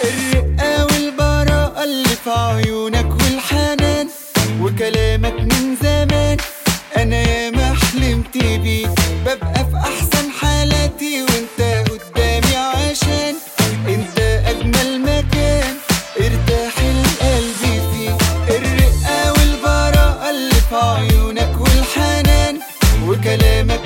الرقة والبراءة اللي في عيونك والحنان وكلامك من زمان انا ياما حلمت بيك ببقى في احسن حالاتي وانت قدامي عشان انت اجمل مكان ارتاح القلب فيه الرقة والبراءة اللي في عيونك والحنان وكلامك